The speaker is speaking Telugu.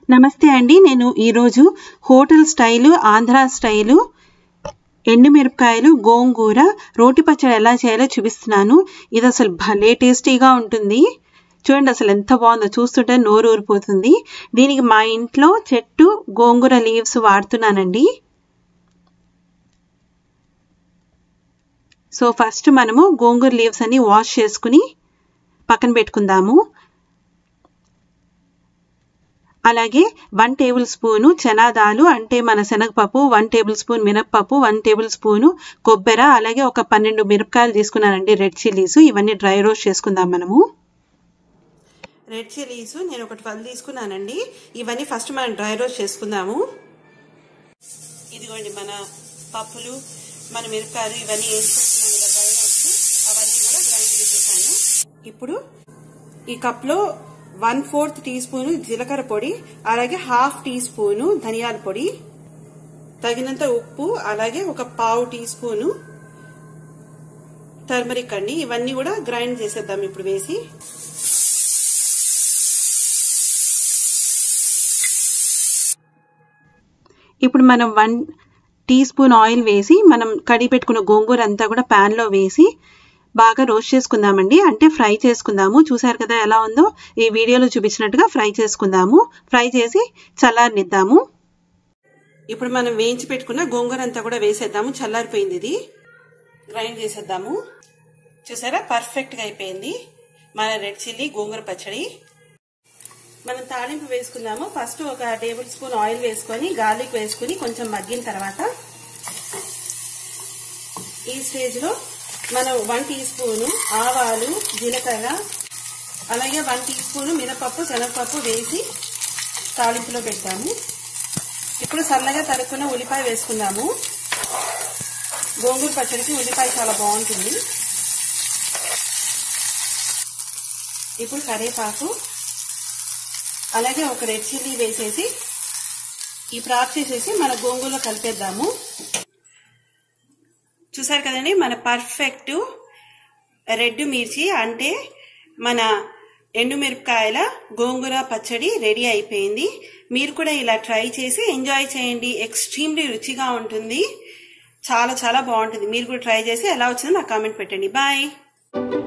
నమస్తే అండి నేను ఈరోజు హోటల్ స్టైలు ఆంధ్ర స్టైలు ఎండుమిరపకాయలు గోంగూర రోటి పచ్చడి ఎలా చేయాలో చూపిస్తున్నాను ఇది అసలు భలే టేస్టీగా ఉంటుంది చూడండి అసలు ఎంత బాగుందో చూస్తుంటే నోరు ఊరిపోతుంది దీనికి మా ఇంట్లో చెట్టు గోంగూర లీవ్స్ వాడుతున్నానండి సో ఫస్ట్ మనము గోంగూర లీవ్స్ అన్ని వాష్ చేసుకుని పక్కన పెట్టుకుందాము అలాగే వన్ టేబుల్ స్పూను చనాదాలు అంటే మన శనగపప్పు వన్ టేబుల్ స్పూన్ మినప్పప్పు వన్ టేబుల్ స్పూను కొబ్బెర అలాగే ఒక పన్నెండు మిరపకాయలు తీసుకున్నానండి రెడ్ చిల్లీస్ ఇవన్నీ డ్రై రోస్ట్ చేసుకుందాం మనము రెడ్ చిల్లీస్ నేను ఒక ట్వెల్వ్ తీసుకున్నానండి ఇవన్నీ ఫస్ట్ మనం డ్రై రోస్ట్ చేసుకుందాము ఇదిగోండి మన పప్పులు మన మిరపకాయలు ఇవన్నీ వేసుకుంటున్నాను కదా డ్రై రోస్ట్ అవన్నీ కూడా గ్రైండ్ చేసేసాను ఇప్పుడు ఈ కప్లో వన్ ఫోర్త్ టీ స్పూన్ జీలకర్ర పొడి అలాగే హాఫ్ టీ స్పూను ధనియాల పొడి తగినంత ఉప్పు అలాగే ఒక పావు టీ స్పూను టర్మరిక్ అండి ఇవన్నీ కూడా గ్రైండ్ చేసేద్దాం ఇప్పుడు వేసి ఇప్పుడు మనం వన్ టీ స్పూన్ ఆయిల్ వేసి మనం కడిగి పెట్టుకున్న గోంగూర అంతా కూడా ప్యాన్లో వేసి బాగా రోస్ట్ చేసుకుందామండి అంటే ఫ్రై చేసుకుందాము చూసారు కదా ఎలా ఉందో ఈ వీడియోలో చూపించినట్టుగా ఫ్రై చేసుకుందాము ఫ్రై చేసి చల్లారనిద్దాము ఇప్పుడు మనం వేయించి పెట్టుకున్న గోంగూర అంతా కూడా వేసేద్దాము చల్లారిపోయింది ఇది గ్రైండ్ చేసేద్దాము చూసారా పర్ఫెక్ట్గా అయిపోయింది మన రెడ్ చిల్లీ గోంగూర పచ్చడి మనం తాలింపు వేసుకుందాము ఫస్ట్ ఒక టేబుల్ స్పూన్ ఆయిల్ వేసుకొని గార్లిక్ వేసుకుని కొంచెం మగ్గిన తర్వాత ఈ స్టేజ్లో మనం వన్ టీ స్పూను ఆవాలు జీలకర్ర అలాగే వన్ టీ స్పూను మినపప్పు శనగపప్పు వేసి తాలింపులో పెట్టాము ఇప్పుడు సన్నగా తరుక్కున్న ఉల్లిపాయ వేసుకుందాము గోంగూర పచ్చడికి ఉల్లిపాయ చాలా బాగుంటుంది ఇప్పుడు కరివేపాకు అలాగే ఒక రెడ్ చిల్లీ వేసేసి ఈ ప్రాప్ చేసేసి మన గోంగూరలో కలిపేద్దాము చూసారు కదండి మన పర్ఫెక్ట్ రెడ్ మిర్చి అంటే మన ఎండుమిరపకాయల గోంగూర పచ్చడి రెడీ అయిపోయింది మీరు కూడా ఇలా ట్రై చేసి ఎంజాయ్ చేయండి ఎక్స్ట్రీమ్లీ రుచిగా ఉంటుంది చాలా చాలా బాగుంటుంది మీరు కూడా ట్రై చేసి ఎలా వచ్చిందో నాకు కామెంట్ పెట్టండి బాయ్